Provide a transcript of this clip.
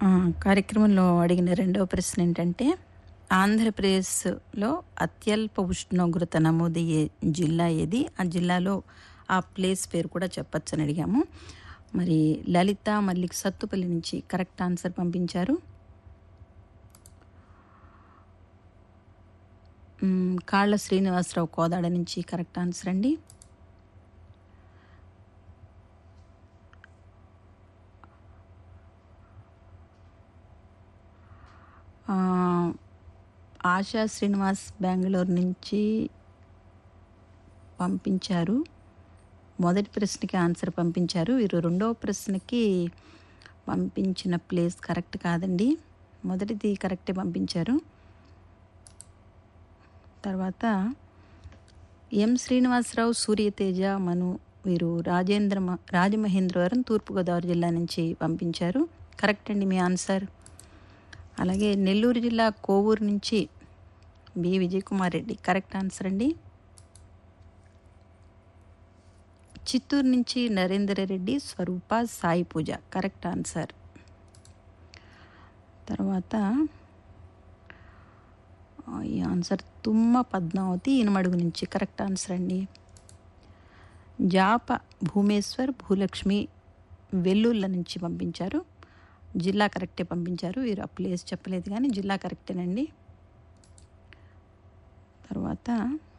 ఆ, కార్యక్రమంలో అడిగిన రెండవ ప్రశ్న ఏంటంటే ఆంధ్రప్రదేశ్లో అత్యల్ప ఉష్ణోగ్రత నమోదయ్యే జిల్లా ఏది ఆ జిల్లాలో ఆ ప్లేస్ పేరు కూడా చెప్పొచ్చని అడిగాము మరి లలిత మల్లిక్ సత్తుపల్లి నుంచి కరెక్ట్ ఆన్సర్ పంపించారు మ్, కాళ్ళ శ్రీనివాసరావు కోదాడ నుంచి కరెక్ట్ ఆన్సర్ అండి ఆ, ఆశా శ్రీనివాస్ బెంగళూరు నుంచి పంపించారు మొదటి ప్రశ్నకి ఆన్సర్ పంపించారు వీరు రెండవ ప్రశ్నకి పంపించిన ప్లేస్ కరెక్ట్ కాదండి మొదటిది కరెక్టే పంపించారు తర్వాత ఎం శ్రీనివాసరావు సూర్యతేజ మను వీరు రాజేంద్ర మ- రాజమహేంద్రవరం తూర్పుగోదావరి జిల్లా నుంచి పంపించారు కరెక్ట్ అండి మీ ఆన్సర్ అలాగే నెల్లూరు జిల్లా కోవూరు నుంచి B Vijay Kumar Reddy correct answer అండి చిత్తూరు నుంచి నరేంద్ర రెడ్డి స్వరూప సాయి పూజ కరెక్ట్ ఆన్సర్ తర్వాత ఆ, ఈ ఆన్సర్ తుమ్మ పద్మావతి ఇనమడుగు నుంచి కరెక్ట్ ఆన్సర్ అండి జాప భూమేశ్వర్ భూలక్ష్మి వెల్లుళ్ళ నుంచి పంపించారు జిల్లా కరెక్టే పంపించారు వీరు ఆ ప్లేస్ చెప్పలేదు కానీ జిల్లా కరెక్టేనండి తర్వాత